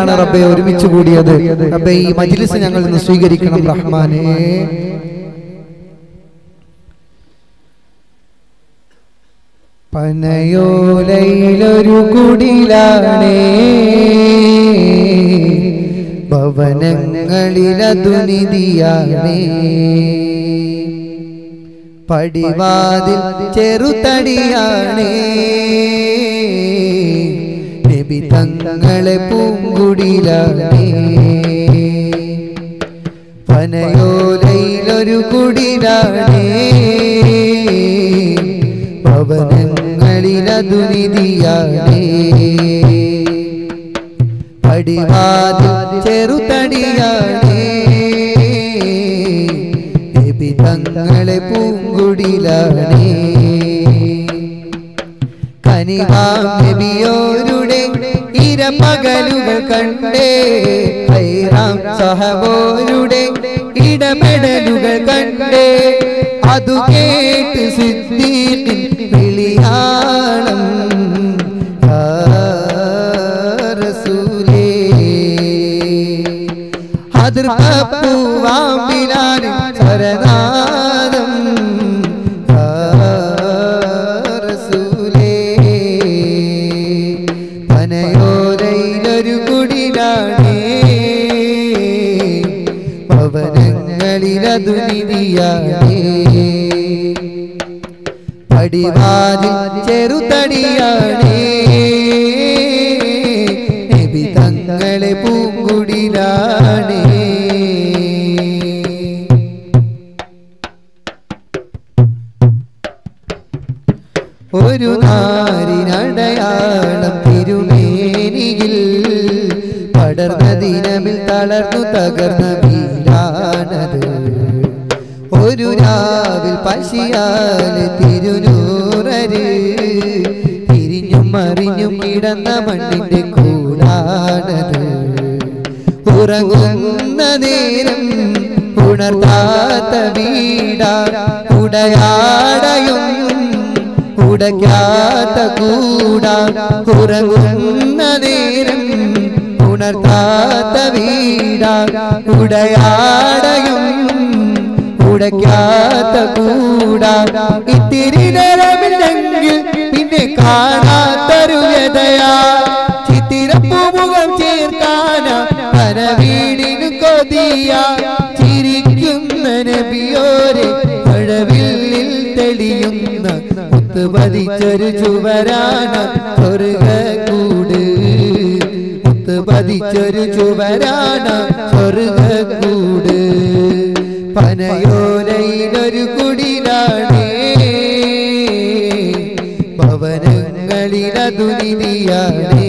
പഠിക്കാനാണ് റബ്ബെ ഒരുമിച്ച് കൂടിയത് റബ്ബെ ഈ മജ്ലിസ് ഞങ്ങൾ ഇന്ന് സ്വീകരിക്കണം റഹ്മാനേ പനയോലയിലൊരു കുടിലാണേ ഭവനങ്ങളിലതു നിധിയാണേ പടിവാതിൽ ചെറുതടിയാണേ നബി തങ്ങളെ പൂങ്കുടിലാണേ പനയോലയിലൊരു കുടിലാണേ ഭവനങ്ങളിലതു നിധിയാണേ പടിവാതിൽ ചെറുതടിയാണേ നബി തങ്ങളെ പൂങ്കുടിലാണേ കനിവാം നബിയോരുടെ ഇരപകലുകൾ കണ്ടേ ഹൈറാം സഹബോരുടെ ഇടപെടലുകൾ കണ്ടേ അതു കേട്ട് സിദ്ദീഖിൻ വിളിയാളം യാ റസൂലേ അതിർപ്പൂവാമ്പിലാനും സരനാദം യാ റസൂലേ പനയോരയിലൊരു കുടിലാണേ ഭവനങ്ങളിലതു നിധിയാണേ പടിവാതിൽ ചെറുതടിയാണേ നബി തങ്ങളെ പൂങ്കുടിലാണേ ഒരു നാരിനടയാളം തിരുമേനിയിൽ പടർന്ന ദിനമിൽ തളർന്നു തകർന്ന വീരാണത് ഒരു രാവിൽ പശിയാല് തിരുനൂറര് തിരിഞ്ഞും മറിഞ്ഞും കിടന്ന മണ്ണിന്റെ കൂടാണത് ഉറങ്ങുന്ന നേരം ഉണർത്താത്ത വീടാ ഉടയാടയും ഉടയ്ക്കാത്ത കൂടാ ഉറങ്ങുന്ന നേരം ഉണർത്താത്ത വീടാ ഉടയാടയും ഉടയ്ക്കാത്ത കൂടാ ഇത്തിരി നേരമില്ലെങ്കിൽ പിന്നെ കാണാത്തൊരു വ്യതയാ ചിത്തിരപ്പൂമുഖം ചേർക്കാന പരവീടിനു കൊതിയ ചിരിക്കുന്ന നബിയോരെ മഴവില്ലിൽ തെളിയുന്ന മുത്ത് പതിച്ചൊരു ചുവരാന സ്വർഗ കൂട് മുത്ത് പതിച്ചൊരു ചുവരാന സ്വർഗ കൂട് പനയോലയിലൊരു കുടിലാണേ ഭവനങ്ങളിലതു നിധിയാണേ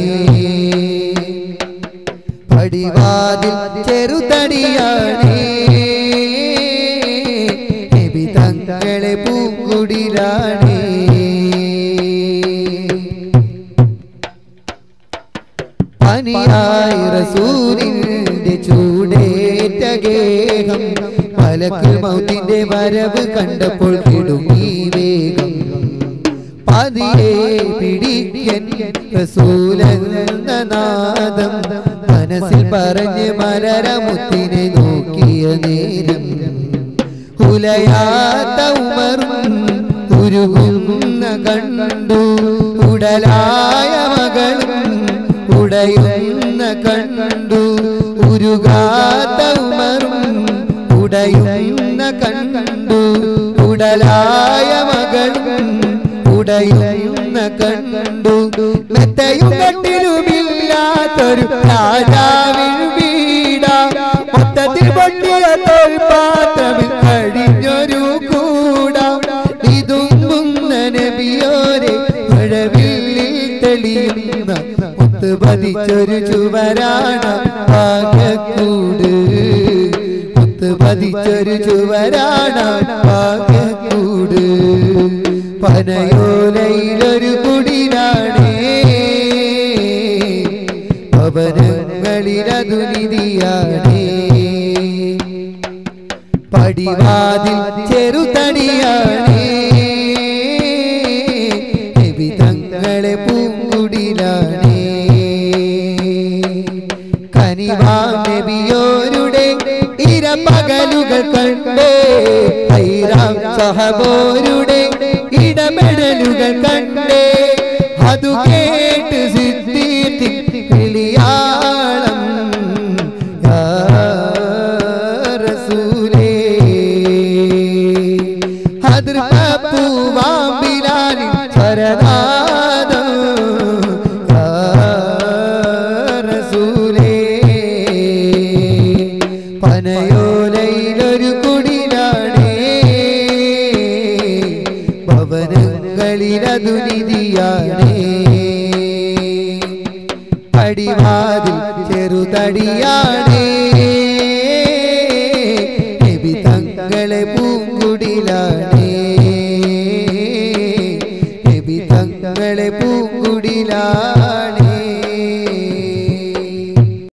പടിവാതിൽ ചെറുതടിയാണേ നബി തങ്ങളെ പൂങ്കുടിലാണേ പനിയായി റസൂലിന്റെ ചൂടേറ്റ ഗേഹം മലക്കുൽ മൗത്തിന്റെ വരവ് കണ്ടപ്പോൾ കിടുങ്ങി വേഗം പതിയെ പിടിക്കൻ റസൂലെന്ന നാദം മനസ്സിൽ പറഞ്ഞ് മലരമുത്തിനെ നോക്കിയ നേരം ഉലയാത്ത ഉമറും ഉരുകുന്ന കണ്ടു ഉടലായ മകളും ഉടയുന്ന കണ്ടു ഉരുകാത്ത ഉമറും ഉടയുന്ന കണ്ടു ഉടലായ മകളും ഉടയുന്ന കണ്ടു മെത്തയും കട്ടിലുമില്ലാത്തൊരു രാജാവിൻ വീടാ മൊത്തത്തിൽ പൊട്ടിയ തോൽപാത്രമിൽ കഴിഞ്ഞൊരു കൂടാ ഇതുമ്പുന്ന നബിയോരെ മഴവില്ലിൽ തെളിയുന്ന മുത്ത് പതിച്ചൊരു ചുവരാണ ഭാഗ്യക്കൂട് മുത്ത് പതിച്ചൊരു ചുവരാണ ഭാഗ്യക്കൂട് പനയോലയിലൊരു കുടിലാണേ ഭവനങ്ങളിലതു നിധിയാണേ പടിവാതിൽ ചെറുതടിയാണേ നബി തങ്ങളെ പൂങ്കുടിലാണേ കനിവാം നബിയോരുടെ ഇരപകലുകൾ കണ്ടേ ഹൈറാം സഹബോരുടെ ഇടപെടലുകൾ കണ്ടേ അതു കേട്ട് സിദ്ധീർത്തി കിളിയാളം യാ റസൂലേ പൂവാമ്പിലാലിൻ സ്വരനാദം യാ റസൂലേ പനയോലയിലൊരു കുടിലാണേ ഭവനങ്ങളിലതു നിധിയാണേ പടിവാതിൽ ചെറുതടിയാണേ നബി തങ്ങളെ പൂങ്കുടിലാണേ നബി തങ്ങളെ പൂങ്കുടിലാ